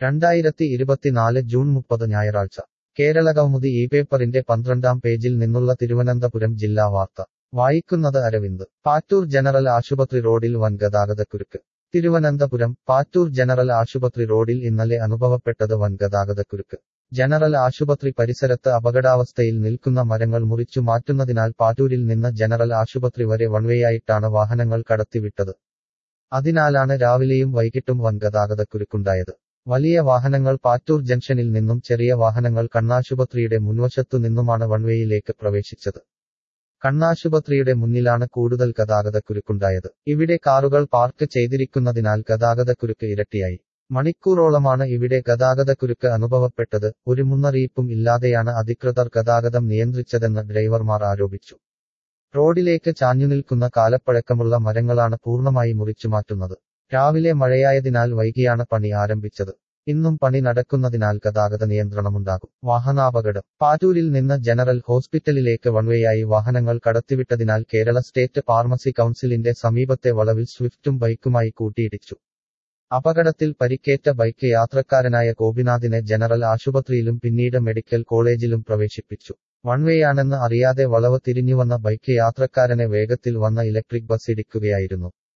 രണ്ടായിരത്തി ഇരുപത്തിനാല് ജൂൺ മുപ്പത് ഞായറാഴ്ച കേരളകൗമുദി ഈ പേപ്പറിന്റെ പന്ത്രണ്ടാം പേജിൽ നിന്നുള്ള തിരുവനന്തപുരം ജില്ലാ വാർത്ത വായിക്കുന്നത് അരവിന്ദ് പാറ്റൂർ ജനറൽ ആശുപത്രി റോഡിൽ വൻ ഗതാഗതക്കുരുക്ക് തിരുവനന്തപുരം പാറ്റൂർ ജനറൽ ആശുപത്രി റോഡിൽ ഇന്നലെ അനുഭവപ്പെട്ടത് വൻ ഗതാഗതക്കുരുക്ക് ജനറൽ ആശുപത്രി പരിസരത്ത് അപകടാവസ്ഥയിൽ നിൽക്കുന്ന മരങ്ങൾ മുറിച്ചു മാറ്റുന്നതിനാൽ പാറ്റൂരിൽ നിന്ന് ജനറൽ ആശുപത്രി വരെ വൺവേയായിട്ടാണ് വാഹനങ്ങൾ കടത്തിവിട്ടത് അതിനാലാണ് രാവിലെയും വൈകിട്ടും വൻ ഗതാഗതക്കുരുക്കുണ്ടായത് വലിയ വാഹനങ്ങൾ പാറ്റൂർ ജംഗ്ഷനിൽ നിന്നും ചെറിയ വാഹനങ്ങൾ കണ്ണാശുപത്രിയുടെ മുൻവശത്തു നിന്നുമാണ് വൺവേയിലേക്ക് പ്രവേശിച്ചത് കണ്ണാശുപത്രിയുടെ മുന്നിലാണ് കൂടുതൽ ഗതാഗതക്കുരുക്കുണ്ടായത് ഇവിടെ കാറുകൾ പാർക്ക് ചെയ്തിരിക്കുന്നതിനാൽ ഗതാഗതക്കുരുക്ക് ഇരട്ടിയായി മണിക്കൂറോളമാണ് ഇവിടെ ഗതാഗതക്കുരുക്ക് അനുഭവപ്പെട്ടത് ഒരു മുന്നറിയിപ്പും ഇല്ലാതെയാണ് അധികൃതർ ഗതാഗതം നിയന്ത്രിച്ചതെന്ന് ഡ്രൈവർമാർ ആരോപിച്ചു റോഡിലേക്ക് ചാഞ്ഞുനിൽക്കുന്ന കാലപ്പഴക്കമുള്ള മരങ്ങളാണ് പൂർണ്ണമായി മുറിച്ചുമാറ്റുന്നത് രാവിലെ മഴയായതിനാൽ വൈകിയാണ് പണി ആരംഭിച്ചത് ഇന്നും പണി നടക്കുന്നതിനാൽ ഗതാഗത നിയന്ത്രണമുണ്ടാകും വാഹനാപകടം പാറ്റൂരിൽ നിന്ന് ജനറൽ ഹോസ്പിറ്റലിലേക്ക് വൺവേയായി വാഹനങ്ങൾ കടത്തിവിട്ടതിനാൽ കേരള സ്റ്റേറ്റ് ഫാർമസി കൗൺസിലിന്റെ സമീപത്തെ വളവിൽ സ്വിഫ്റ്റും ബൈക്കുമായി കൂട്ടിയിടിച്ചു അപകടത്തിൽ പരിക്കേറ്റ ബൈക്ക് യാത്രക്കാരനായ ഗോപിനാഥിനെ ജനറൽ ആശുപത്രിയിലും പിന്നീട് മെഡിക്കൽ കോളേജിലും പ്രവേശിപ്പിച്ചു വൺവേയാണെന്ന് അറിയാതെ വളവ് തിരിഞ്ഞുവന്ന ബൈക്ക് യാത്രക്കാരനെ വേഗത്തിൽ വന്ന ഇലക്ട്രിക് ബസ് ഇടിക്കുകയായിരുന്നു